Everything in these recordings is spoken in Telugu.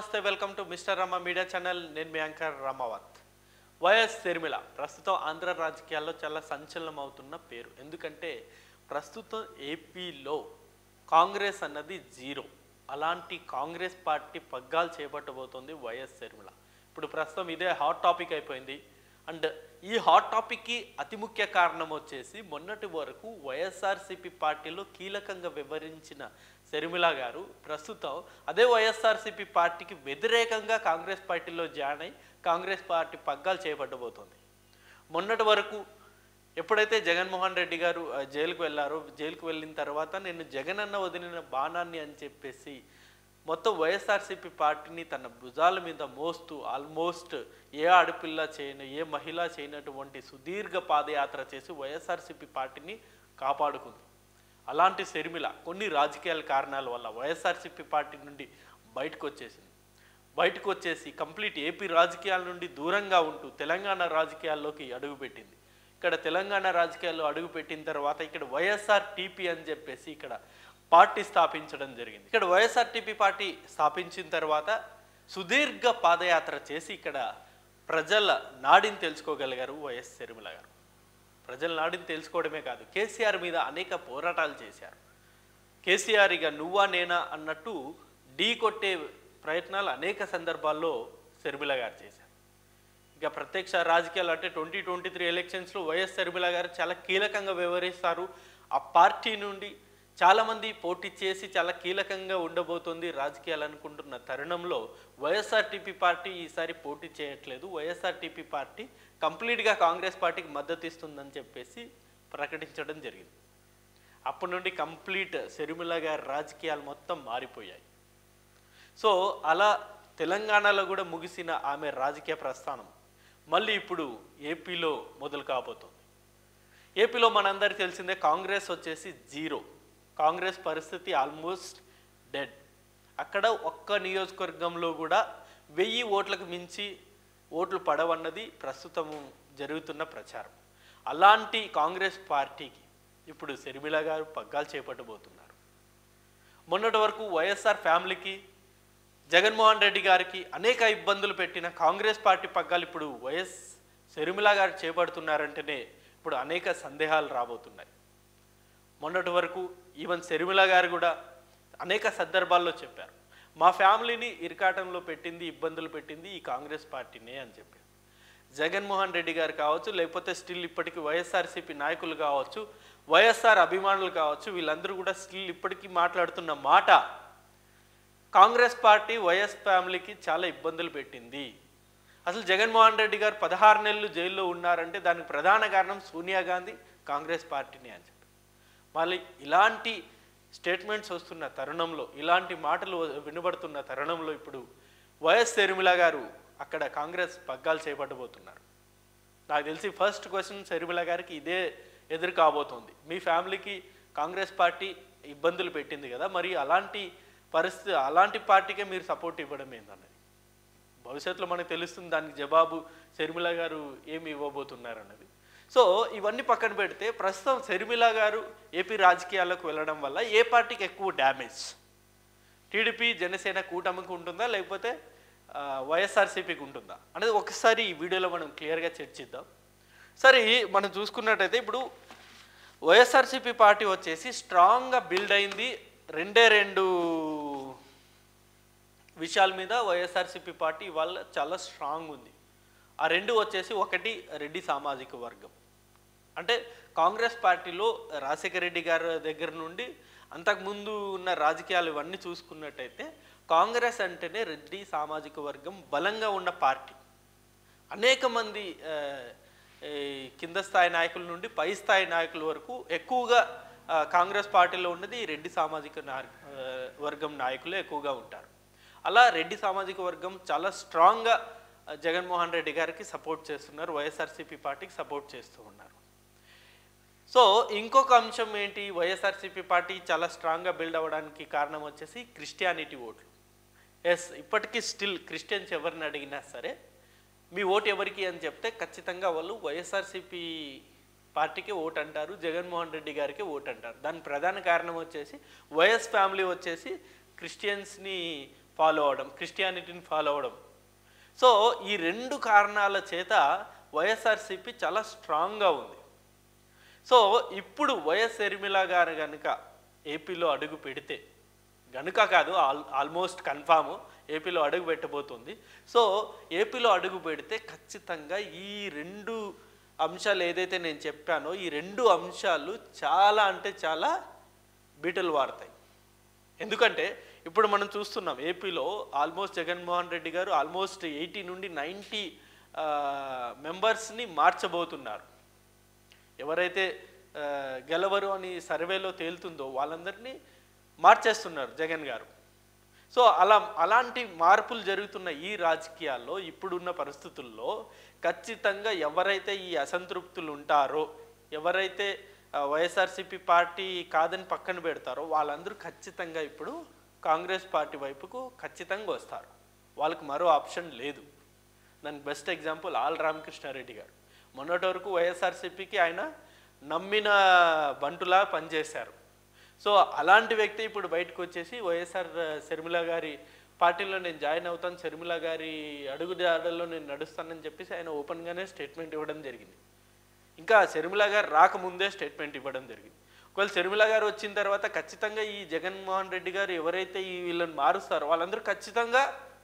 నమస్తే welcome to mister Ramma media channel నేను మీ యాంకర్ రమావత్ వైఎస్ శర్మిల ప్రస్తుతం ఆంధ్ర రాజకీయాల్లో చాలా సంచలనం అవుతున్న పేరు ఎందుకంటే ప్రస్తుతం ఏపీలో కాంగ్రెస్ అన్నది జీరో అలాంటి కాంగ్రెస్ పార్టీ పగ్గాలు చేపట్టబోతోంది వైఎస్ శర్మిల ఇప్పుడు ప్రస్తుతం ఇదే హాట్ టాపిక్ అయిపోయింది అండ్ ఈ హాట్ టాపిక్కి అతి ముఖ్య కారణం వచ్చేసి మొన్నటి వరకు వైఎస్ఆర్సీపీ పార్టీలో కీలకంగా వివరించిన శర్మిల గారు ప్రస్తుతం అదే వైఎస్ఆర్సీపీ పార్టీకి వ్యతిరేకంగా కాంగ్రెస్ పార్టీలో జాయిన్ అయి కాంగ్రెస్ పార్టీ పగ్గాలు చేపట్టబోతోంది మొన్నటి వరకు ఎప్పుడైతే జగన్మోహన్ రెడ్డి గారు ఆ, జైలుకు వెళ్ళారో జైలుకు వెళ్ళిన తర్వాత నేను జగన్ అన్న వదిలిన బాణాన్ని అని చెప్పేసి మొత్తం వైఎస్ఆర్సీపీ పార్టీని తన భుజాల మీద మోస్తూ ఆల్మోస్ట్ ఏ ఆడపిల్ల చేయని ఏ మహిళ చేయనటువంటి సుదీర్ఘ పాదయాత్ర చేసి వైఎస్ఆర్సీపీ పార్టీని కాపాడుకుంది అలాంటి శర్మిల కొన్ని రాజకీయాల కారణాల వల్ల వైఎస్ఆర్సీపీ పార్టీ నుండి బయటకు వచ్చేసింది బయటకు వచ్చేసి కంప్లీట్ ఏపీ రాజకీయాల నుండి దూరంగా ఉంటూ తెలంగాణ రాజకీయాల్లోకి అడుగుపెట్టింది ఇక్కడ తెలంగాణ రాజకీయాల్లో అడుగుపెట్టిన తర్వాత ఇక్కడ వైఎస్ఆర్ టీపీ అని చెప్పేసి ఇక్కడ పార్టీ స్థాపించడం జరిగింది ఇక్కడ వైఎస్ఆర్ టీపీ పార్టీ స్థాపించిన తర్వాత సుదీర్ఘ పాదయాత్ర చేసి ఇక్కడ ప్రజల నాడిని తెలుసుకోగలిగారు వైఎస్ శర్మిల గారు ప్రజల నాడిని తెలుసుకోవడమే కాదు కేసీఆర్ మీద అనేక పోరాటాలు చేశారు కేసీఆర్ ఇక నువ్వా నేనా అన్నట్టు ఢీ కొట్టే ప్రయత్నాలు అనేక సందర్భాల్లో శర్మిల గారు చేశారు ఇక ప్రత్యక్ష రాజకీయాలు అంటే ట్వంటీ ట్వంటీ త్రీ ఎలక్షన్స్లో వైఎస్ శర్మిల గారు చాలా కీలకంగా వ్యవహరిస్తారు ఆ పార్టీ నుండి చాలామంది పోటీ చేసి చాలా కీలకంగా ఉండబోతుంది రాజకీయాలు అనుకుంటున్న తరుణంలో వైఎస్ఆర్టీపీ పార్టీ ఈసారి పోటీ చేయట్లేదు వైఎస్ఆర్టీపీ పార్టీ కంప్లీట్గా కాంగ్రెస్ పార్టీకి మద్దతు ఇస్తుందని చెప్పేసి ప్రకటించడం జరిగింది అప్పటి నుండి కంప్లీట్ శర్మిల గారి రాజకీయాలు మొత్తం మారిపోయాయి సో అలా తెలంగాణలో కూడా ముగిసిన ఆమె రాజకీయ ప్రస్థానం మళ్ళీ ఇప్పుడు ఏపీలో మొదలు కాబోతోంది ఏపీలో మనందరికీ తెలిసిందే కాంగ్రెస్ వచ్చేసి జీరో కాంగ్రెస్ పరిస్థితి ఆల్మోస్ట్ డెడ్ అక్కడ ఒక్క నియోజకవర్గంలో కూడా వెయ్యి ఓట్లకు మించి ఓట్లు పడవన్నది ప్రస్తుతం జరుగుతున్న ప్రచారం అలాంటి కాంగ్రెస్ పార్టీకి ఇప్పుడు శర్మిల గారు పగ్గాలు చేపట్టబోతున్నారు మొన్నటి వరకు వైఎస్ఆర్ ఫ్యామిలీకి జగన్మోహన్ రెడ్డి గారికి అనేక ఇబ్బందులు పెట్టిన కాంగ్రెస్ పార్టీ పగ్గాలు ఇప్పుడు వైఎస్ శర్మిల గారు చేపడుతున్నారంటేనే ఇప్పుడు అనేక సందేహాలు రాబోతున్నాయి మొన్నటి వరకు ఈవెన్ శర్మిల గారు కూడా అనేక సందర్భాల్లో చెప్పారు మా ఫ్యామిలీని ఇరకాటంలో పెట్టింది ఇబ్బందులు పెట్టింది ఈ కాంగ్రెస్ పార్టీనే అని చెప్పారు జగన్మోహన్ రెడ్డి గారు కావచ్చు లేకపోతే స్టిల్ ఇప్పటికీ వైఎస్ఆర్సీపీ నాయకులు కావచ్చు వైఎస్ఆర్ అభిమానులు కావచ్చు వీళ్ళందరూ కూడా స్టిల్ ఇప్పటికీ మాట్లాడుతున్న మాట కాంగ్రెస్ పార్టీ వైఎస్ ఫ్యామిలీకి చాలా ఇబ్బందులు పెట్టింది అసలు జగన్మోహన్ రెడ్డి గారు పదహారు నెలలు జైల్లో ఉన్నారంటే దానికి ప్రధాన కారణం సోనియా గాంధీ కాంగ్రెస్ పార్టీని అని చెప్పి మళ్ళీ ఇలాంటి స్టేట్మెంట్స్ వస్తున్న తరుణంలో ఇలాంటి మాటలు వినబడుతున్న తరుణంలో ఇప్పుడు వైఎస్ శర్మిల గారు అక్కడ కాంగ్రెస్ పగ్గాలు చేపట్టబోతున్నారు నాకు తెలిసి ఫస్ట్ క్వశ్చన్ శర్మిల గారికి ఇదే ఎదురు కాబోతోంది మీ ఫ్యామిలీకి కాంగ్రెస్ పార్టీ ఇబ్బందులు పెట్టింది కదా మరి అలాంటి పరిస్థితి అలాంటి పార్టీకే మీరు సపోర్ట్ ఇవ్వడం ఏందన్నది భవిష్యత్తులో మనకు తెలుస్తుంది దానికి జవాబు శర్మిల గారు ఏమి ఇవ్వబోతున్నారు అన్నది సో ఇవన్నీ పక్కన పెడితే ప్రస్తుతం శర్మిల గారు ఏపీ రాజకీయాల్లోకి వెళ్ళడం వల్ల ఏ పార్టీకి ఎక్కువ డ్యామేజ్ టీడీపీ జనసేన కూటమికి ఉంటుందా లేకపోతే ఆ, వైఎస్ఆర్సీపీకి ఉంటుందా అనేది ఒకసారి ఈ వీడియోలో మనం క్లియర్గా చర్చిద్దాం సరే మనం చూసుకున్నట్టయితే ఇప్పుడు వైఎస్ఆర్సీపీ పార్టీ వచ్చేసి స్ట్రాంగ్గా బిల్డ్ అయింది రెండే రెండు విషయాల మీద వైఎస్ఆర్సీపీ పార్టీ ఇవాళ చాలా స్ట్రాంగ్ ఉంది ఆ రెండు వచ్చేసి ఒకటి రెడ్డి సామాజిక వర్గం అంటే కాంగ్రెస్ పార్టీలో రాజశేఖర రెడ్డి గారి దగ్గర నుండి అంతకుముందు ఉన్న రాజకీయాలు ఇవన్నీ చూసుకున్నట్టయితే కాంగ్రెస్ అంటేనే రెడ్డి సామాజిక వర్గం బలంగా ఉన్న పార్టీ అనేక మంది ఆ, ఈ కింద స్థాయి నాయకుల నుండి పై స్థాయి నాయకుల వరకు ఎక్కువగా ఆ, కాంగ్రెస్ పార్టీలో ఉన్నది ఈ రెడ్డి సామాజిక నా- ఆ, వర్గం నాయకులే ఎక్కువగా ఉంటారు అలా రెడ్డి సామాజిక వర్గం చాలా స్ట్రాంగ్గా ఆ, జగన్మోహన్ రెడ్డి గారికి సపోర్ట్ చేస్తున్నారు వైఎస్ఆర్సీపీ పార్టీకి సపోర్ట్ చేస్తూ ఉన్నారు సో ఇంకొక అంశం ఏంటి వైఎస్ఆర్సీపీ పార్టీ చాలా స్ట్రాంగ్గా బిల్డ్ అవ్వడానికి కారణం వచ్చేసి క్రిస్టియానిటీ ఓట్లు ఎస్ ఇప్పటికీ స్టిల్ క్రిస్టియన్స్ ఎవరిని అడిగినా సరే మీ ఓటు ఎవరికి అని చెప్తే ఖచ్చితంగా వాళ్ళు వైఎస్ఆర్సీపీ పార్టీకి ఓటు అంటారు జగన్మోహన్ రెడ్డి గారికి ఓటు అంటారు దాని ప్రధాన కారణం వచ్చేసి వైఎస్ ఫ్యామిలీ వచ్చేసి క్రిస్టియన్స్ని ఫాలో అవడం క్రిస్టియానిటీని ఫాలో అవడం సో ఈ రెండు కారణాల చేత వైఎస్ఆర్సీపీ చాలా స్ట్రాంగ్గా ఉంది సో ఇప్పుడు వైఎస్ షర్మిల గారు కనుక ఏపీలో అడుగు పెడితే గనుక కాదు ఆల్ ఆల్మోస్ట్ కన్ఫామ్ ఏపీలో అడుగు పెట్టబోతుంది సో ఏపీలో అడుగు పెడితే ఖచ్చితంగా ఈ రెండు అంశాలు ఏదైతే నేను చెప్పానో ఈ రెండు అంశాలు చాలా అంటే చాలా బీటలు వాడతాయి ఎందుకంటే ఇప్పుడు మనం చూస్తున్నాం ఏపీలో ఆల్మోస్ట్ జగన్మోహన్ రెడ్డి గారు ఆల్మోస్ట్ ఎయిటీ నుండి నైంటీ మెంబర్స్ని మార్చబోతున్నారు ఎవరైతే ఆ, గెలవరు అని సర్వేలో తేలుతుందో వాళ్ళందరినీ మార్చేస్తున్నారు జగన్ గారు సో అలా అలాంటి మార్పులు జరుగుతున్న ఈ రాజకీయాల్లో ఇప్పుడున్న పరిస్థితుల్లో ఖచ్చితంగా ఎవరైతే ఈ అసంతృప్తులు ఉంటారో ఎవరైతే ఆ, వైఎస్ఆర్సీపీ పార్టీ కాదని పక్కన పెడతారో వాళ్ళందరూ ఖచ్చితంగా ఇప్పుడు కాంగ్రెస్ పార్టీ వైపుకు ఖచ్చితంగా వస్తారు వాళ్ళకి మరో ఆప్షన్ లేదు దానికి బెస్ట్ ఎగ్జాంపుల్ ఆల్ రామకృష్ణారెడ్డి గారు మొన్నటి వరకు వైఎస్ఆర్సీపీకి ఆయన నమ్మిన బంటులా పనిచేశారు సో అలాంటి వ్యక్తి ఇప్పుడు బయటకు వచ్చేసి వైఎస్ఆర్ శర్మిల గారి పార్టీలో నేను జాయిన్ అవుతాను శర్మిల గారి అడుగుదాడల్లో నేను నడుస్తానని చెప్పేసి ఆయన ఓపెన్గానే స్టేట్మెంట్ ఇవ్వడం జరిగింది ఇంకా శర్మిల గారు రాకముందే స్టేట్మెంట్ ఇవ్వడం జరిగింది ఒకవేళ శర్మిల గారు వచ్చిన తర్వాత ఖచ్చితంగా ఈ జగన్మోహన్ రెడ్డి గారు ఎవరైతే ఈ వీళ్ళని మారుస్తారో వాళ్ళందరూ ఖచ్చితంగా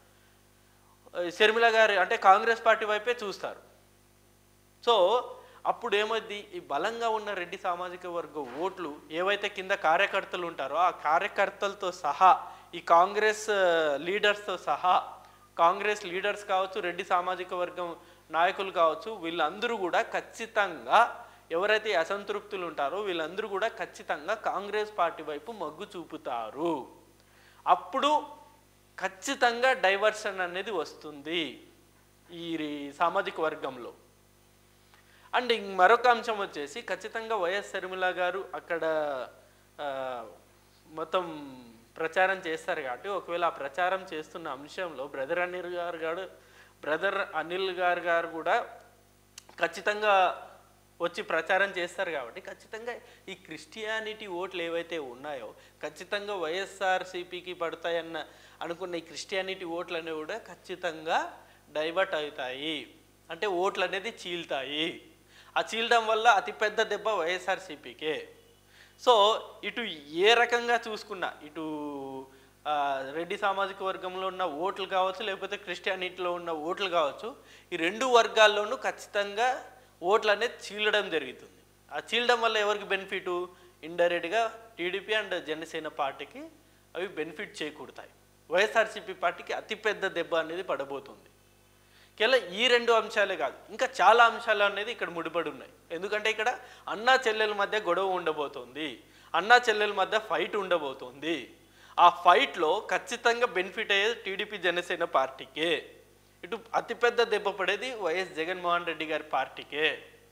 ఆ, శర్మిల గారు అంటే కాంగ్రెస్ పార్టీ వైపే చూస్తారు సో అప్పుడు ఏమైంది ఈ బలంగా ఉన్న రెడ్డి సామాజిక వర్గ ఓట్లు ఏవైతే కింద కార్యకర్తలు ఉంటారో ఆ కార్యకర్తలతో సహా ఈ కాంగ్రెస్ ఆ, లీడర్స్తో సహా కాంగ్రెస్ లీడర్స్ కావచ్చు రెడ్డి సామాజిక వర్గం నాయకులు కావచ్చు వీళ్ళందరూ కూడా ఖచ్చితంగా ఎవరైతే ఈ అసంతృప్తులు ఉంటారో వీళ్ళందరూ కూడా ఖచ్చితంగా కాంగ్రెస్ పార్టీ వైపు మొగ్గు చూపుతారు అప్పుడు ఖచ్చితంగా డైవర్షన్ అనేది వస్తుంది ఈ రి- సామాజిక వర్గంలో అండ్ ఇంక మరొక అంశం వచ్చేసి ఖచ్చితంగా వైఎస్ షర్మిల గారు అక్కడ ఆ, మొత్తం ప్రచారం చేస్తారు కాబట్టి ఒకవేళ ఆ ప్రచారం చేస్తున్న అంశంలో బ్రదర్ అనిల్ గారు గారు బ్రదర్ అనిల్ గారు గారు కూడా ఖచ్చితంగా వచ్చి ప్రచారం చేస్తారు కాబట్టి ఖచ్చితంగా ఈ క్రిస్టియానిటీ ఓట్లు ఏవైతే ఉన్నాయో ఖచ్చితంగా వైఎస్ఆర్సీపీకి పడతాయన్న అనుకున్న ఈ క్రిస్టియానిటీ ఓట్లు అనేవి కూడా ఖచ్చితంగా డైవర్ట్ అవుతాయి అంటే ఓట్లు అనేది చీల్తాయి ఆ చీలడం వల్ల అతిపెద్ద దెబ్బ వైఎస్ఆర్సీపీకే సో ఇటు ఏ రకంగా చూసుకున్నా ఇటు ఆ, రెడ్డి సామాజిక వర్గంలో ఉన్న ఓట్లు కావచ్చు లేకపోతే క్రిస్టియానిటీలో ఉన్న ఓట్లు కావచ్చు ఈ రెండు వర్గాల్లోనూ ఖచ్చితంగా ఓట్లు అనేది చీలడం జరుగుతుంది ఆ చీలడం వల్ల ఎవరికి బెనిఫిట్ ఇండైరెక్ట్గా టీడీపీ అండ్ జనసేన పార్టీకి అవి బెనిఫిట్ చేకూరుతాయి వైఎస్ఆర్సీపీ పార్టీకి అతిపెద్ద దెబ్బ అనేది పడబోతుంది కేవలం ఈ రెండు అంశాలే కాదు ఇంకా చాలా అంశాలు అనేది ఇక్కడ ముడిపడి ఉన్నాయి ఎందుకంటే ఇక్కడ అన్నా చెల్లెల మధ్య గొడవ ఉండబోతోంది అన్నా చెల్లెల మధ్య ఫైట్ ఉండబోతోంది ఆ ఫైట్లో ఖచ్చితంగా బెనిఫిట్ అయ్యేది టీడీపీ జనసేన పార్టీకే ఇటు అతిపెద్ద దెబ్బ పడేది వైఎస్ జగన్మోహన్ రెడ్డి గారి పార్టీకే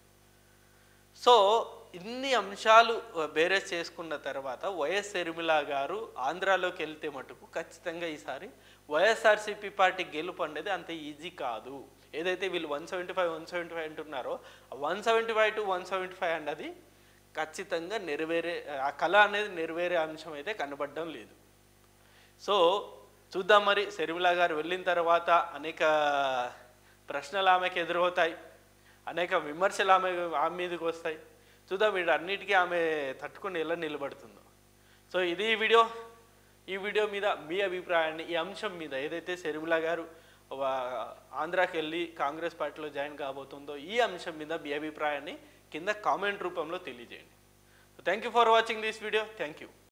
సో ఇన్ని అంశాలు బేరేజ్ చేసుకున్న తర్వాత వైఎస్ షర్మిల గారు ఆంధ్రాలోకి వెళ్తే మటుకు ఖచ్చితంగా ఈసారి వైఎస్ఆర్సీపీ పార్టీ గెలుపు అనేది అంత ఈజీ కాదు ఏదైతే వీళ్ళు one seventy five one seventy five అంటున్నారో one seventy five to one seventy five అన్నది ఖచ్చితంగా నెరవేరే ఆ కళ అనేది నెరవేరే అంశం అయితే కనబడడం లేదు సో చూద్దాం మరి శర్మిల గారు వెళ్ళిన తర్వాత అనేక ప్రశ్నలు ఆమెకు ఎదురవుతాయి అనేక విమర్శలు ఆమె ఆమె మీదకి వస్తాయి చూద్దాం వీడు అన్నిటికీ ఆమె తట్టుకొని ఎలా నిలబడుతుందో సో ఇది ఈ వీడియో ఈ వీడియో మీద మీ అభిప్రాయాన్ని ఈ అంశం మీద ఏదైతే శర్మిల గారు వా- ఆంధ్రాకి వెళ్ళి కాంగ్రెస్ పార్టీలో జాయిన్ కాబోతుందో ఈ అంశం మీద మీ అభిప్రాయాన్ని కింద కామెంట్ రూపంలో తెలియజేయండి thank you for watching this video thank you